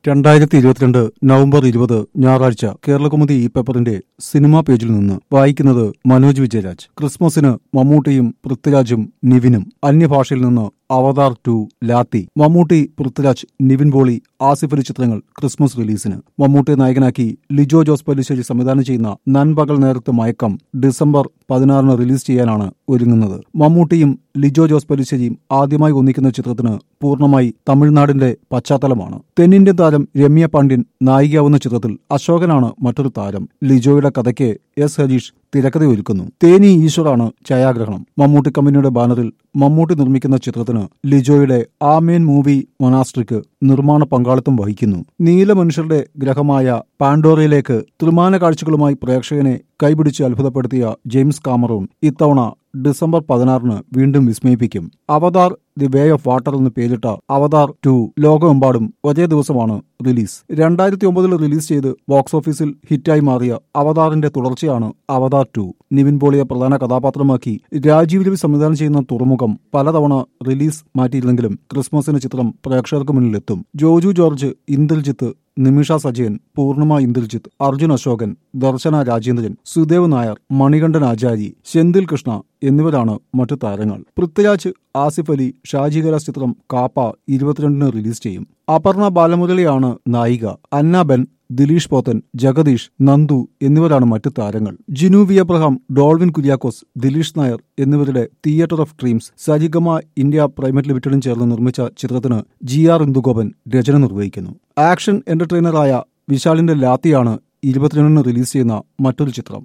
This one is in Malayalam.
രണ്ടായിരത്തി ഇരുപത്തിരണ്ട് നവംബർ ഇരുപത് ഞായറാഴ്ച കേരളകൗമുദി ഈ പേപ്പറിന്റെ സിനിമാ പേജിൽ നിന്ന് വായിക്കുന്നത് മനോജ് വിജയരാജ് ക്രിസ്മസിന് മമ്മൂട്ടിയും പൃഥ്വിരാജും നിവിനും അന്യഭാഷയിൽ നിന്ന് അവതാർ ടു ലാത്തി മമ്മൂട്ടി പൃഥ്വിരാജ് നിവിൻ പോളി ആസിഫ് അലി ചിത്രങ്ങൾ ക്രിസ്മസ് റിലീസിന് മമ്മൂട്ടിയെ നായകനാക്കി ലിജോ ജോസ് പല്ലിശ്ശേരി സംവിധാനം ചെയ്യുന്ന നൻപകൽ നേരത്തെ മയക്കം ഡിസംബർ പതിനാറിന് റിലീസ് ചെയ്യാനാണ് ഒരുങ്ങുന്നത് മമ്മൂട്ടിയും ലിജോ ജോസ് പല്ലിശ്ശേരിയും ആദ്യമായി ഒന്നിക്കുന്ന ചിത്രത്തിന് പൂർണ്ണമായി തമിഴ്നാടിന്റെ പശ്ചാത്തലമാണ് തെന്നിന്ത്യൻ താരം രമ്യ പാണ്ഡ്യൻ നായികയാവുന്ന ചിത്രത്തിൽ അശോകനാണ് മറ്റൊരു താരം ലിജോയുടെ കഥയ്ക്ക് എസ് ഹരീഷ് തിരക്കഥയൊരുക്കുന്നു തേനി ഈശ്വറാണ് ഛായാഗ്രഹണം മമ്മൂട്ടി കമ്പനിയുടെ ബാനറിൽ മമ്മൂട്ടി നിർമ്മിക്കുന്ന ചിത്രത്തിന് ലിജോയുടെ ആമേൻ മൂവി മൊനാസ്ട്രിക്ക് നിർമ്മാണ പങ്കാളിത്തം വഹിക്കുന്നു നീല മനുഷ്യരുടെ ഗ്രഹമായ പാൻഡോറയിലേക്ക് ത്രിമാന കാഴ്ചകളുമായി പ്രേക്ഷകനെ കൈപിടിച്ച് അത്ഭുതപ്പെടുത്തിയ ജെയിംസ് കാമറൂൺ ഇത്തവണ ഡിസംബർ പതിനാറിന് വീണ്ടും വിസ്മയിപ്പിക്കും Avatar the Way of Water എന്ന് പേരിട്ട അവതാർ ടു ലോകമെമ്പാടും ഒരേ ദിവസമാണ് റിലീസ് രണ്ടായിരത്തി ഒമ്പതിൽ റിലീസ് ചെയ്ത് ബോക്സ് ഓഫീസിൽ ഹിറ്റായി മാറിയ അവതാറിന്റെ തുടർച്ചയാണ് അവതാർ ടു നിവിൻ പോളിയെ പ്രധാന കഥാപാത്രമാക്കി രാജീവ് രവി സംവിധാനം ചെയ്യുന്ന തുറമുഖം പലതവണ റിലീസ് മാറ്റിയില്ലെങ്കിലും ക്രിസ്മസിന് ചിത്രം പ്രേക്ഷകർക്ക് മുന്നിലെത്തും ജോജു ജോർജ് ഇന്ദ്രജിത്ത് നിമിഷ സജയൻ പൂർണിമ ഇന്ദ്രജിത്ത് അർജുൻ അശോകൻ ദർശന രാജേന്ദ്രൻ സുദേവ് നായർ മണികണ്ഠൻ ആചാരി സെന്തിൽ കൃഷ്ണ എന്നിവരാണ് മറ്റു താരങ്ങൾ പൃഥ്വിരാജ് ആസിഫ് അലി ഷാജി കൈലാസ് ചിത്രം കാപ്പ ഇരുപത്തിരണ്ടിന് റിലീസ് ചെയ്യും അപർണ ബാലമുരളിയാണ് നായിക അന്ന ബെൻ ദിലീഷ് പോത്തൻ ജഗദീഷ് നന്ദു എന്നിവരാണ് മറ്റു താരങ്ങൾ ജിനു വി അബ്രഹാം ഡോൾവിൻ കുര്യാക്കോസ് ദിലീഷ് നായർ എന്നിവരുടെ Theatre of Dreams Saregama India private ലിമിറ്റഡും ചേർന്ന് നിർമ്മിച്ച ചിത്രത്തിന് ജി ആർ ഇന്ദുഗോപൻ രചന നിർവഹിക്കുന്നു ആക്ഷൻ എന്റർടൈനറായ വിശാലിന്റെ ലാത്തിയാണ് ഇരുപത്തിരണ്ടിന് റിലീസ് ചെയ്യുന്ന മറ്റൊരു ചിത്രം